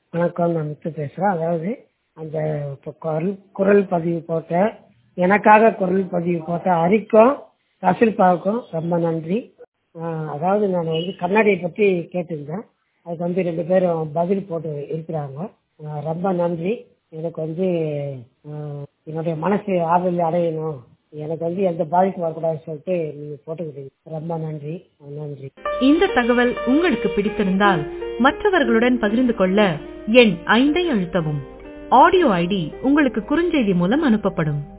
வணக்கம் நான் முத்து பேசுகிறேன் அதாவது அந்த இப்போ குரல் குரல் பதிவு போட்ட எனக்காக குரல் பதிவு போட்ட ஹரிக்கும் ரசில்பாவுக்கும் ரொம்ப நன்றி அதாவது நான் வந்து கண்ணாடியை பற்றி கேட்டிருந்தேன் அதுக்கு வந்து ரெண்டு பேரும் பதில் போட்டு இருக்கிறாங்க ரொம்ப நன்றி எனக்கு வந்து என்னுடைய மனசு ஆறுதல் அடையணும் எனக்கு வந்து எந்த பாதிப்பும் வரக்கூடாதுன்னு சொல்லிட்டு நீங்கள் போட்டுக்கிட்டீங்க ரொம்ப நன்றி நன்றி இந்த தகவல் உங்களுக்கு பிடித்திருந்தால் மற்றவர்களுடன் பகிர்ந்து கொள்ள எண் ஐந்தை அழுத்தவும் ஆடியோ ஐடி உங்களுக்கு குறுஞ்செய்தி மூலம் அனுப்பப்படும்